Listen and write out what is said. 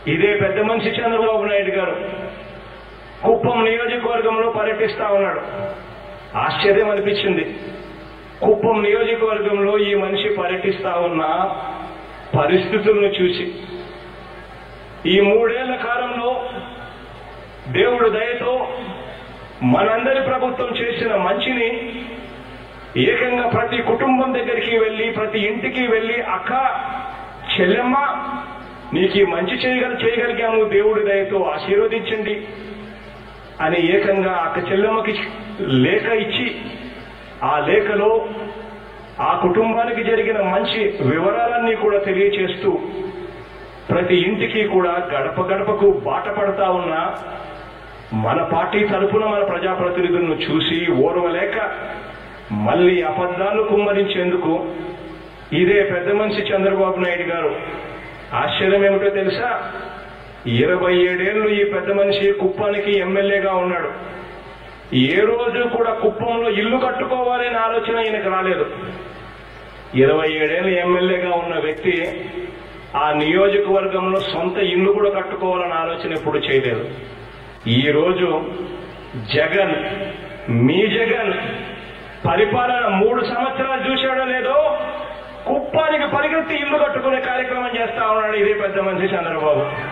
ఇదే పెద్ద మనిషి చంద్రబాబు నాయుడు గారు కుప్పం నియోజకవర్గంలో పర్యటిస్తా ఉన్నాడు ఆశ్చర్యం అనిపించింది కుప్పం నియోజకవర్గంలో ఈ మనిషి పర్యటిస్తా ఉన్న పరిస్థితులను చూసి ఈ మూడేళ్ల కాలంలో దేవుడు దయతో మనందరి ప్రభుత్వం చేసిన మంచిని ఏకంగా ప్రతి కుటుంబం దగ్గరికి వెళ్ళి ప్రతి ఇంటికి వెళ్ళి అక్క చెల్లెమ్మ నీకు ఈ మంచి చేయగల చేయగలిగాము దేవుడి దయతో ఆశీర్వదించండి అని ఏకంగా అక్క చెల్లెమ్మకి లేఖ ఇచ్చి ఆ లేఖలో ఆ కుటుంబానికి జరిగిన మంచి వివరాలన్నీ కూడా తెలియచేస్తూ ప్రతి ఇంటికి కూడా గడప గడపకు బాట పడతా ఉన్న మన పార్టీ తరపున మన ప్రజాప్రతినిధులను చూసి ఓర్వలేక మళ్ళీ అబద్ధాలు కుమ్మరించేందుకు ఇదే పెద్ద మనిషి చంద్రబాబు నాయుడు గారు ఆశ్చర్యం ఏమిటో తెలుసా ఇరవై ఏడేళ్లు ఈ పెద్ద మనిషి కుప్పానికి ఎమ్మెల్యేగా ఉన్నాడు ఏ రోజు కూడా కుప్పంలో ఇల్లు కట్టుకోవాలనే ఆలోచన ఈయనకు రాలేదు ఇరవై ఏడేళ్ళు ఎమ్మెల్యేగా ఉన్న వ్యక్తి ఆ నియోజకవర్గంలో సొంత ఇల్లు కూడా కట్టుకోవాలన్న ఆలోచన ఎప్పుడు చేయలేదు ఈ రోజు జగన్ మీ జగన్ పరిపాలన మూడు సంవత్సరాలు చూశాడో లేదో కుప్పానికి పరిగెత్తి ఇల్లు కట్టుకునే కార్యక్రమం చేస్తా ఉన్నాడు ఇదే పెద్ద మనిషి చంద్రబాబు